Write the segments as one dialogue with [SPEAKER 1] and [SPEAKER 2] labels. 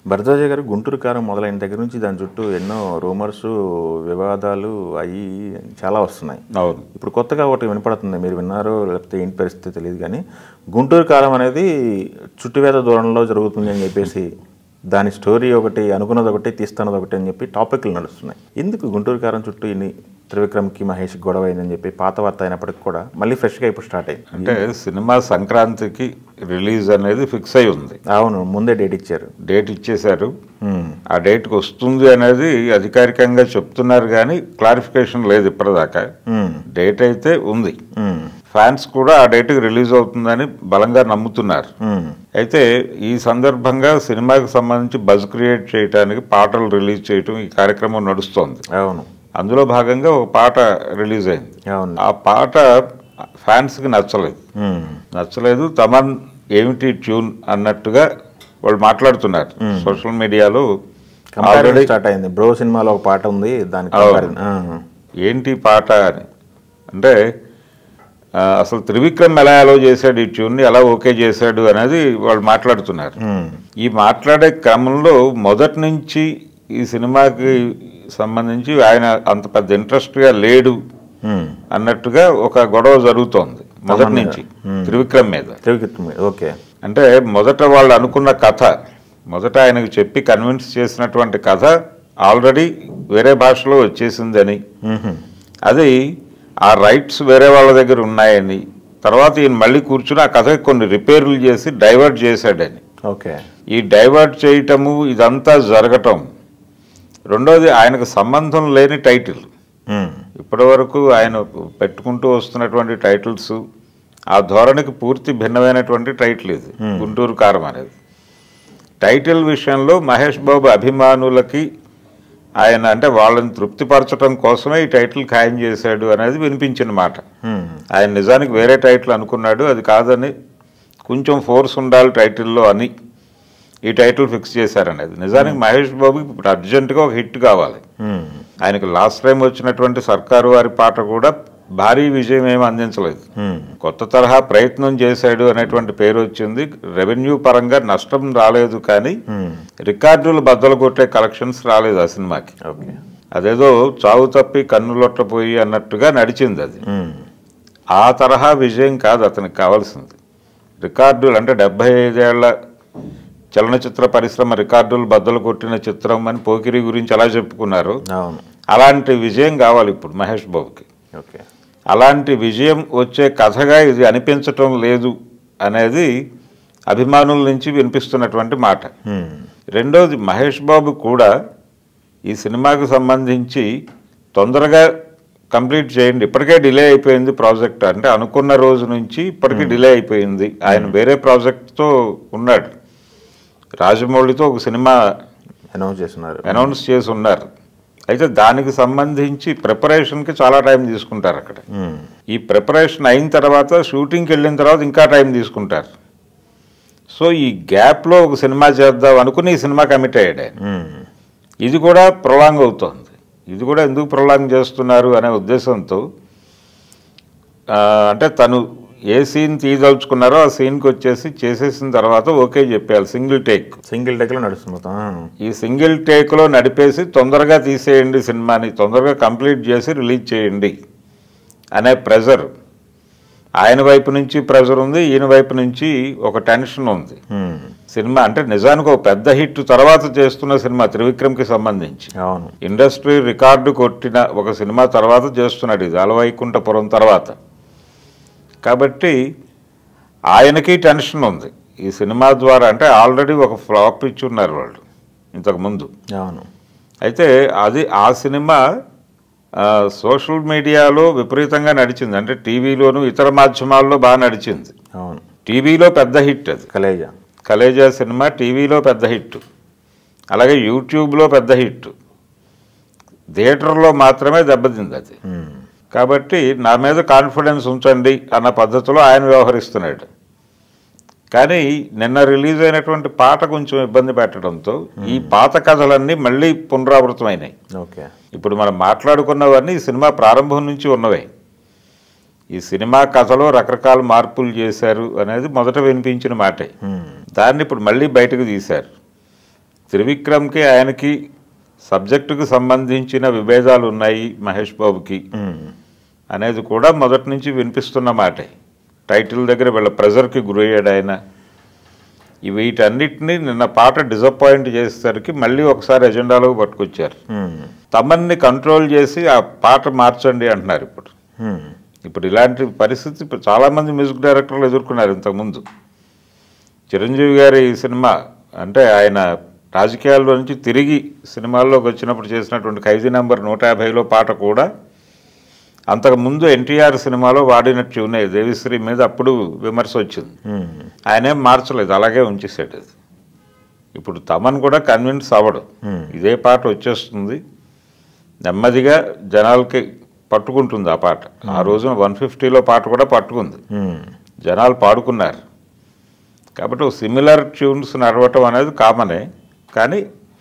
[SPEAKER 1] భరద్వాజ గారు గుంటూరు కారం మొదలైన దగ్గర నుంచి దాని చుట్టూ ఎన్నో రూమర్స్ వివాదాలు అవి చాలా వస్తున్నాయి
[SPEAKER 2] అవును
[SPEAKER 1] ఇప్పుడు కొత్తగా ఒకటి వినపడుతుంది మీరు విన్నారో లేకపోతే ఏంటి పరిస్థితి తెలియదు కానీ గుంటూరు కారం అనేది చుట్టువేద దూరంలో జరుగుతుంది అని చెప్పేసి దాని స్టోరీ ఒకటి అనుకున్నది ఒకటి తీస్తున్నది ఒకటి అని చెప్పి టాపిక్లు నడుస్తున్నాయి ఎందుకు గుంటూరు కారం చుట్టూ ఇన్ని త్రివిక్రమ్కి మహేష్ గొడవ అయిందని చెప్పి పాత వార్త అయినప్పటికీ కూడా మళ్ళీ ఫ్రెష్గా ఇప్పుడు స్టార్ట్ అయింది
[SPEAKER 2] అంటే సినిమా సంక్రాంతికి రిలీజ్ అనేది ఫిక్స్ అయి ఉంది
[SPEAKER 1] అవును ముందే డేట్ ఇచ్చారు
[SPEAKER 2] డేట్ ఇచ్చేశారు
[SPEAKER 1] ఉమ్,
[SPEAKER 2] ఆ డేట్కి వస్తుంది అనేది అధికారికంగా చెప్తున్నారు కానీ క్లారిఫికేషన్ లేదు ఇప్పటిదాకా
[SPEAKER 1] ఉమ్,
[SPEAKER 2] డేట్ అయితే ఉంది
[SPEAKER 1] ఉమ్,
[SPEAKER 2] ఫ్యాన్స్ కూడా ఆ డేట్కి రిలీజ్ అవుతుందని బలంగా నమ్ముతున్నారు
[SPEAKER 1] ఉమ్,
[SPEAKER 2] అయితే ఈ సందర్భంగా సినిమాకి సంబంధించి బజ్ క్రియేట్ చేయడానికి పాటలు రిలీజ్ చేయటం ఈ కార్యక్రమం నడుస్తోంది
[SPEAKER 1] అవును
[SPEAKER 2] అందులో భాగంగా ఒక పాట రిలీజ్ అయింది
[SPEAKER 1] అవును
[SPEAKER 2] ఆ పాట ఫ్యాన్స్కి నచ్చలేదు
[SPEAKER 1] ఉమ్,
[SPEAKER 2] నచ్చలేదు తమన్ ఏమిటి ట్యూన్ అన్నట్టుగా వాళ్ళు మాట్లాడుతున్నారు సోషల్ మీడియాలో
[SPEAKER 1] కంపారిజన్
[SPEAKER 2] ఆల్రెడీ
[SPEAKER 1] స్టార్ట్ అయింది బ్రో సినిమాలో ఒక పాట ఉంది దానికి
[SPEAKER 2] అవును.
[SPEAKER 1] comparison. ఆ,
[SPEAKER 2] ఏంటి పాట అని అంటే ఆ, అసలు త్రివిక్రమ్ ఎలా అలో చేశాడు ఈ ట్యూన్ని ఎలా ఓకే చేశాడు అనేది వాళ్ళు మాట్లాడుతున్నారు
[SPEAKER 1] ఉమ్,
[SPEAKER 2] ఈ మాట్లాడే క్రమంలో మొదటి నుంచి ఈ సినిమాకి సంబంధించి ఆయన అంత పెద్ద ఇంట్రెస్ట్గా లేడు
[SPEAKER 1] ఉమ్.
[SPEAKER 2] అన్నట్టుగా ఒక గొడవ జరుగుతోంది మొదటి నుంచి త్రివిక్రమ్ మీద
[SPEAKER 1] త్రివిక్రమ్ ఓకే
[SPEAKER 2] అంటే మొదట వాళ్ళు అనుకున్న కథ మొదట ఆయనకు చెప్పి కన్విన్స్ చేసినటువంటి కథ ఆల్రెడీ వేరే భాషలో వచ్చేసిందని
[SPEAKER 1] ఉహుం.
[SPEAKER 2] అది ఆ రైట్స్ వేరే వాళ్ళ దగ్గర ఉన్నాయని తర్వాత ఈయన మళ్ళీ కూర్చుని ఆ కథకి కొన్ని రిపేర్లు చేసి డైవర్ట్ చేశాడని
[SPEAKER 1] ఓకే
[SPEAKER 2] ఈ డైవర్ట్ చేయటము ఇదంతా జరగటం రెండోది ఆయనకు సంబంధం లేని టైటిల్
[SPEAKER 1] ఉమ్,
[SPEAKER 2] ఇప్పటి వరకు ఆయన పెట్టుకుంటూ వస్తున్నటువంటి టైటిల్స్ ఆ ధోరణికి పూర్తి భిన్నమైనటువంటి టైటిల్ ఇది గుంటూరు కారం అనేది టైటిల్ విషయంలో మహేష్ బాబు అభిమానులకి ఆయన అంటే వాళ్ళని తృప్తిపరచడం కోసమే ఈ టైటిల్ ఖాయం చేశాడు అనేది వినిపించిన మాట
[SPEAKER 1] ఉమ్,
[SPEAKER 2] ఆయన నిజానికి వేరే టైటిల్ అనుకున్నాడు అది కాదని కొంచెం ఫోర్స్ ఉండాలి టైటిల్లో అని ఈ టైటిల్ ఫిక్స్ చేశారనేది నిజానికి మహేష్ బాబుకి ఇప్పుడు అర్జెంటుగా ఒక హిట్ కావాలి
[SPEAKER 1] ఉమ్,
[SPEAKER 2] ఆయనకు లాస్ట్ టైం వచ్చినటువంటి సర్కారు వారి పాట కూడా భారీ విజయం ఏమి అందించలేదు
[SPEAKER 1] ఉమ్,
[SPEAKER 2] కొత్త తరహా ప్రయత్నం చేశాడు అనేటువంటి పేరు వచ్చింది రెవెన్యూ పరంగా నష్టం రాలేదు కానీ
[SPEAKER 1] ఉమ్,
[SPEAKER 2] రికార్డులు బద్దలు కొట్టే కలెక్షన్స్ రాలేదు ఆ సినిమాకి
[SPEAKER 1] ఓకే
[SPEAKER 2] అదేదో చావు తప్పి కన్నులొట్టపోయి అన్నట్టుగా నడిచింది అది
[SPEAKER 1] ఉమ్,
[SPEAKER 2] ఆ తరహా విజయం కాదు అతనికి కావాల్సింది రికార్డులు అంటే డెబ్బై ఐదేళ్ల చలనచిత్ర పరిశ్రమ రికార్డులు బద్దలు కొట్టిన చిత్రం అని పోకిరి గురించి ఎలా చెప్పుకున్నారు
[SPEAKER 1] అవును
[SPEAKER 2] అలాంటి విజయం కావాలి ఇప్పుడు మహేష్ బాబుకి
[SPEAKER 1] ఓకే
[SPEAKER 2] అలాంటి విజయం వచ్చే కథగా ఇది అనిపించటం లేదు అనేది అభిమానుల నుంచి వినిపిస్తున్నటువంటి మాట
[SPEAKER 1] ఉమ్,
[SPEAKER 2] రెండోది మహేష్ బాబు కూడా ఈ సినిమాకు సంబంధించి తొందరగా కంప్లీట్ చేయండి ఇప్పటికే డిలే అయిపోయింది ప్రాజెక్ట్ అంటే అనుకున్న రోజు నుంచి ఇప్పటికీ డిలే అయిపోయింది ఆయన వేరే ప్రాజెక్ట్తో ఉన్నాడు రాజమౌళితో ఒక సినిమా
[SPEAKER 1] అనౌన్స్ చేస్తున్నారు
[SPEAKER 2] అనౌన్స్ చేసి ఉన్నారు అయితే దానికి సంబంధించి ప్రిపరేషన్కి చాలా టైం తీసుకుంటారు అక్కడ
[SPEAKER 1] ఉమ్,
[SPEAKER 2] ఈ ప్రిపరేషన్ అయిన తర్వాత షూటింగ్కి వెళ్ళిన తర్వాత ఇంకా టైం తీసుకుంటారు సో ఈ గ్యాప్లో ఒక సినిమా చేద్దాం అనుకుని ఈ సినిమా కమిట్ అయ్యాడు ఆయన
[SPEAKER 1] ఉమ్,
[SPEAKER 2] ఇది కూడా ప్రొలాంగ్ అవుతోంది ఇది కూడా ఎందుకు ప్రొలాంగ్ చేస్తున్నారు అనే ఉద్దేశంతో ఆ, అంటే తను ఏ సీన్ తీయదలుచుకున్నారో ఆ సీన్కి వచ్చేసి చేసేసిన తర్వాత ఓకే చెప్పేయాలి సింగిల్ టేక్
[SPEAKER 1] సింగిల్ టెక్లో నడుస్తుంది మొత్తం ఆ,
[SPEAKER 2] ఈ సింగిల్ టేక్లో నడిపేసి తొందరగా తీసేయండి సినిమాని తొందరగా కంప్లీట్ చేసి రిలీజ్ చేయండి అనే ప్రెజర్ ఆయన వైపు నుంచి ప్రెజర్ ఉంది ఈయన వైపు నుంచి ఒక టెన్షన్ ఉంది
[SPEAKER 1] ఉమ్,
[SPEAKER 2] సినిమా అంటే నిజానికి ఒక పెద్ద హిట్ తర్వాత చేస్తున్న సినిమా త్రివిక్రమ్కి సంబంధించి
[SPEAKER 1] అవును
[SPEAKER 2] ఇండస్ట్రీ రికార్డు కొట్టిన ఒక సినిమా తర్వాత చేస్తున్నాడు ఇది అలవైకుంఠపురం తర్వాత కాబట్టి ఆయనకి టెన్షన్ ఉంది ఈ సినిమా ద్వారా అంటే ఆల్రెడీ ఒక ఫ్లాప్ ఇచ్చి ఉన్నారు వాళ్ళు ఇంతకుముందు
[SPEAKER 1] అవును
[SPEAKER 2] అయితే అది ఆ సినిమా ఆ, సోషల్ మీడియాలో విపరీతంగా నడిచింది అంటే టీవీలోను ఇతర మాధ్యమాల్లో బాగా నడిచింది
[SPEAKER 1] అవును
[SPEAKER 2] టీవీలో పెద్ద హిట్ అది
[SPEAKER 1] కలేజా
[SPEAKER 2] కలేజా సినిమా టీవీలో పెద్ద హిట్ అలాగే యూట్యూబ్లో పెద్ద హిట్ థియేటర్లో మాత్రమే దెబ్బతింది అది
[SPEAKER 1] ఉమ్,
[SPEAKER 2] కాబట్టి నా మీద కాన్ఫిడెన్స్ ఉంచండి అన్న పద్ధతిలో ఆయన వ్యవహరిస్తున్నాడు కానీ నిన్న రిలీజ్ అయినటువంటి పాట కొంచెం ఇబ్బంది పెట్టడంతో ఈ పాత కథలన్నీ మళ్ళీ పునరావృతమైనాయి
[SPEAKER 1] ఓకే
[SPEAKER 2] ఇప్పుడు మనం మాట్లాడుకున్నవన్నీ ఈ సినిమా ప్రారంభం నుంచి ఉన్నవే ఈ సినిమా కథలో రకరకాల మార్పులు చేశారు అనేది మొదట వినిపించిన మాటే
[SPEAKER 1] ఉమ్,
[SPEAKER 2] దాన్ని ఇప్పుడు మళ్ళీ బయటకు తీశారు త్రివిక్రమ్కి ఆయనకి సబ్జెక్టుకు సంబంధించిన విభేదాలు ఉన్నాయి మహేష్ బాబుకి
[SPEAKER 1] ఉమ్.
[SPEAKER 2] అనేది కూడా మొదటి నుంచి వినిపిస్తున్న మాటే టైటిల్ దగ్గర వీళ్ళ ప్రెజర్కి గురయ్యాడు ఆయన ఈ వీటన్నిటిని నిన్న పాట డిసప్పాయింట్ చేసేసరికి మళ్ళీ ఒకసారి ఎజెండాలోకి పట్టుకొచ్చారు
[SPEAKER 1] ఉమ్.
[SPEAKER 2] తమన్ని కంట్రోల్ చేసి ఆ పాట మార్చండి అంటున్నారు ఇప్పుడు
[SPEAKER 1] ఉమ్.
[SPEAKER 2] ఇప్పుడు ఇలాంటి పరిస్థితి ఇప్పుడు చాలామంది మ్యూజిక్ డైరెక్టర్లు ఎదుర్కొన్నారు ఇంతకుముందు చిరంజీవి గారి ఈ సినిమా అంటే ఆయన రాజకీయాల్లో నుంచి తిరిగి సినిమాల్లోకి వచ్చినప్పుడు చేసినటువంటి ఖైదీ నంబర్ నూట యాభైలో పాట కూడా అంతకుముందు ఎన్టీఆర్ సినిమాలో వాడిన ట్యూనే దేవిశ్రీ మీద అప్పుడు విమర్శ వచ్చింది
[SPEAKER 1] ఉమ్.
[SPEAKER 2] ఆయనేం మార్చలేదు అలాగే ఉంచేసాడు అది ఇప్పుడు తమన్ కూడా కన్విన్స్ అవ్వడు
[SPEAKER 1] Hmm.
[SPEAKER 2] ఇదే పాట వచ్చేస్తుంది నెమ్మదిగా జనాలకి పట్టుకుంటుంది ఆ పాట ఆ రోజున వన్ ఫిఫ్టీలో పాట కూడా పట్టుకుంది
[SPEAKER 1] ఉమ్.
[SPEAKER 2] జనాలు పాడుకున్నారు కాబట్టి సిమిలర్ ట్యూన్స్ నడవటం అనేది కామనే కానీ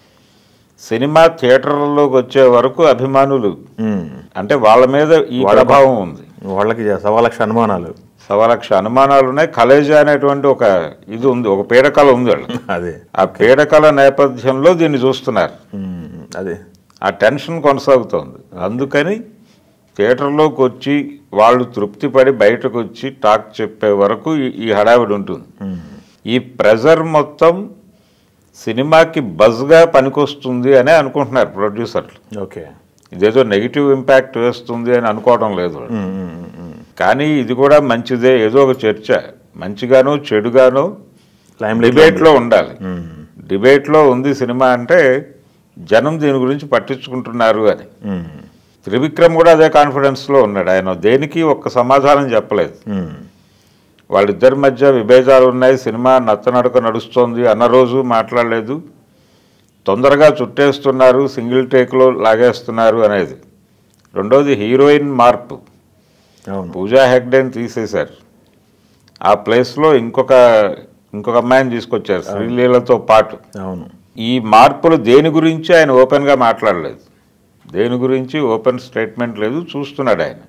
[SPEAKER 2] సినిమా థియేటర్లలోకి వచ్చే వరకు అభిమానులు
[SPEAKER 1] ఉమ్.
[SPEAKER 2] అంటే వాళ్ళ మీద ఈ
[SPEAKER 1] వాళ్ళ-
[SPEAKER 2] ప్రభావం ఉంది
[SPEAKER 1] వాళ్ళకి సవా లక్ష అనుమానాలు
[SPEAKER 2] సవలక్ష అనుమానాలు ఉన్నాయి కలేజా అనేటువంటి ఒక ఇది ఉంది ఒక పీడకల ఉంది వాళ్ళు
[SPEAKER 1] అదే
[SPEAKER 2] ఆ పీడకల నేపథ్యంలో దీన్ని చూస్తున్నారు
[SPEAKER 1] ఉమ్. అదే
[SPEAKER 2] ఆ టెన్షన్ కొనసాగుతోంది అందుకని థియేటర్లోకి వచ్చి వాళ్ళు తృప్తి పడి బయటకు వచ్చి టాక్ చెప్పే వరకు ఈ- ఈ హడావిడి ఉంటుంది
[SPEAKER 1] ఉమ్.
[SPEAKER 2] ఈ ప్రెజర్ మొత్తం సినిమాకి బజ్గా పనికొస్తుంది అనే అనుకుంటున్నారు ప్రొడ్యూసర్లు
[SPEAKER 1] ఓకే
[SPEAKER 2] ఇదేదో నెగిటివ్ ఇంపాక్ట్ వేస్తుంది అని అనుకోవడం లేదు వాళ్ళు.
[SPEAKER 1] ఉమ్. ఉమ్. ఉమ్.
[SPEAKER 2] కానీ ఇది కూడా మంచిదే ఏదో ఒక చర్చ మంచిగానో చెడుగానో
[SPEAKER 1] లైమ్ లైట్
[SPEAKER 2] డిబేట్లో ఉండాలి
[SPEAKER 1] ఉమ్.
[SPEAKER 2] డిబేట్లో ఉంది సినిమా అంటే జనం దీని గురించి పట్టించుకుంటున్నారు అని
[SPEAKER 1] ఉమ్.
[SPEAKER 2] త్రివిక్రమ్ కూడా అదే కాన్ఫిడెన్స్లో ఉన్నాడు ఆయన దేనికి ఒక్క సమాధానం చెప్పలేదు
[SPEAKER 1] ఉమ్.
[SPEAKER 2] వాళ్ళిద్దరి మధ్య విభేదాలు ఉన్నాయి సినిమా నత్తనడక నడుస్తోంది అన్న రోజు మాట్లాడలేదు తొందరగా చుట్టేస్తున్నారు సింగిల్ టేక్లో లాగేస్తున్నారు అనేది రెండోది హీరోయిన్ మార్పు
[SPEAKER 1] అవును
[SPEAKER 2] పూజా హెగ్డేని తీసేశారు ఆ ప్లేస్లో ఇంకొక ఇంకొక అమ్మాయిని తీసుకొచ్చారు శ్రీలీలతో పాటు
[SPEAKER 1] అవును
[SPEAKER 2] ఈ మార్పులు దేని గురించి ఆయన ఓపెన్గా మాట్లాడలేదు దేని గురించి ఓపెన్ స్టేట్మెంట్ లేదు చూస్తున్నాడు ఆయన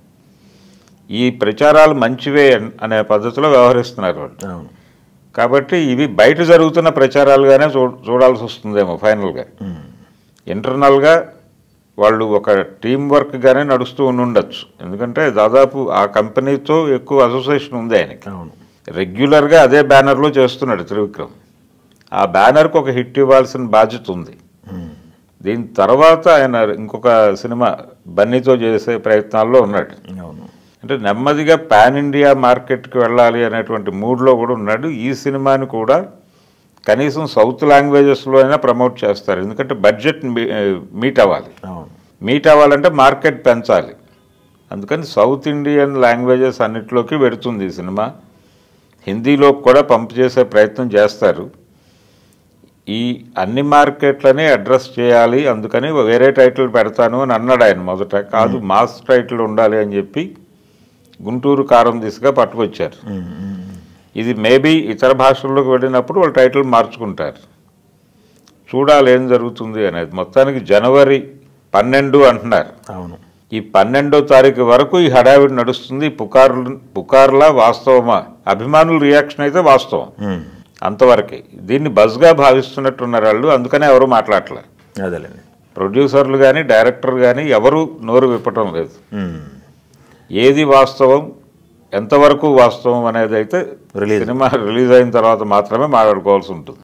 [SPEAKER 2] ఈ ప్రచారాలు మంచివే అన్- అనే పద్ధతిలో వ్యవహరిస్తున్నారు వాళ్ళు
[SPEAKER 1] అవును
[SPEAKER 2] కాబట్టి ఇవి బయట జరుగుతున్న ప్రచారాలుగానే చూ చూడాల్సి వస్తుందేమో ఫైనల్గా
[SPEAKER 1] ఉమ్.
[SPEAKER 2] ఇంటర్నల్గా వాళ్ళు ఒక టీం వర్క్గానే నడుస్తూ ఉండుండొచ్చు ఎందుకంటే దాదాపు ఆ కంపెనీతో ఎక్కువ అసోసియేషన్ ఉంది ఆయనకి
[SPEAKER 1] అవును
[SPEAKER 2] రెగ్యులర్గా అదే బ్యానర్లో చేస్తున్నాడు త్రివిక్రమ్ ఆ బ్యానర్కి ఒక హిట్ ఇవ్వాల్సిన బాధ్యత ఉంది
[SPEAKER 1] ఉమ్.
[SPEAKER 2] దీని తర్వాత ఆయన ఇంకొక సినిమా బన్నీతో చేసే ప్రయత్నాల్లో ఉన్నాడు
[SPEAKER 1] అవును
[SPEAKER 2] అంటే నెమ్మదిగా పాన్ ఇండియా మార్కెట్కి వెళ్ళాలి అనేటువంటి మూడ్లో కూడా ఉన్నాడు ఈ సినిమాని కూడా కనీసం సౌత్ లాంగ్వేజెస్లో అయినా ప్రమోట్ చేస్తారు ఎందుకంటే బడ్జెట్ మీ- మీట్ అవ్వాలి
[SPEAKER 1] అవును
[SPEAKER 2] మీట్ అవ్వాలంటే మార్కెట్ పెంచాలి అందుకని సౌత్ ఇండియన్ లాంగ్వేజెస్ అన్నిటిలోకి పెడుతుంది ఈ సినిమా హిందీలో కూడా పంప్ చేసే ప్రయత్నం చేస్తారు ఈ అన్ని మార్కెట్లని అడ్రస్ చేయాలి అందుకని వేరే టైటిల్ పెడతాను అని అన్నాడు ఆయన మొదట కాదు మాస్ టైటిల్ ఉండాలి అని చెప్పి గుంటూరు కారం దిశగా పట్టుకొచ్చారు
[SPEAKER 1] ఉమ్. ఉమ్.
[SPEAKER 2] ఇది మేబీ ఇతర భాషల్లోకి వెళ్ళినప్పుడు వాళ్ళు టైటిల్ మార్చుకుంటారు చూడాలి ఏం జరుగుతుంది అనేది మొత్తానికి జనవరి పన్నెండు అంటున్నారు
[SPEAKER 1] అవును
[SPEAKER 2] ఈ పన్నెండో తారీఖు వరకు ఈ హడావిడి నడుస్తుంది పుకార్లు పుకార్లా వాస్తవమా అభిమానుల రియాక్షన్ అయితే వాస్తవం
[SPEAKER 1] ఉమ్.
[SPEAKER 2] అంతవరకే దీన్ని బజ్గా భావిస్తున్నట్టున్నారు వాళ్ళు అందుకనే ఎవరు మాట్లాడలే
[SPEAKER 1] అదేలేండి
[SPEAKER 2] ప్రొడ్యూసర్లు కానీ డైరెక్టర్ కానీ ఎవరు నోరు విప్పటం లేదు
[SPEAKER 1] ఉమ్.
[SPEAKER 2] ఏది వాస్తవం ఎంతవరకు వాస్తవం అనేది అయితే
[SPEAKER 1] Release.
[SPEAKER 2] సినిమా రిలీజ్ అయిన తర్వాత మాత్రమే మాట్లాడుకోవాల్సి ఉంటుంది